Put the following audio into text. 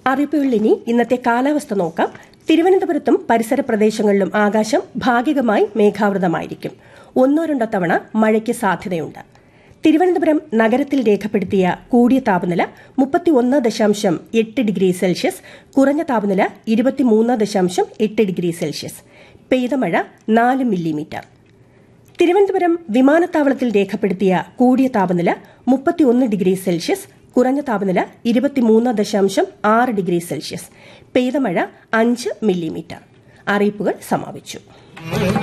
അറിയിപ്പുകളിൽ ഇനി ഇന്നത്തെ കാലാവസ്ഥ നോക്കാം തിരുവനന്തപുരത്തും പരിസര പ്രദേശങ്ങളിലും ആകാശം ഭാഗികമായി മേഘാവൃതമായിരിക്കും ഒന്നോ രണ്ടോ തവണ മഴയ്ക്ക് സാധ്യതയുണ്ട് തിരുവനന്തപുരം നഗരത്തിൽ രേഖപ്പെടുത്തിയ കൂടിയ താപനില മുപ്പത്തിയൊന്ന് ദശാംശം എട്ട് ഡിഗ്രി സെൽഷ്യസ് കുറഞ്ഞ താപനില ഇരുപത്തിമൂന്ന് ദശാംശം എട്ട് ഡിഗ്രി സെൽഷ്യസ് പെയ്ത മഴ നാല് മില്ലിമീറ്റർ തിരുവനന്തപുരം വിമാനത്താവളത്തിൽ രേഖപ്പെടുത്തിയ കൂടിയ താപനില മുപ്പത്തിയൊന്ന് ഡിഗ്രി സെൽഷ്യസ് കുറഞ്ഞ താപനില ഇരുപത്തിമൂന്ന് ദശാംശം ആറ് ഡിഗ്രി സെൽഷ്യസ് പെയ്ത മഴ അഞ്ച് മില്ലിമീറ്റർ അറിയിപ്പുകൾ സമാപിച്ചു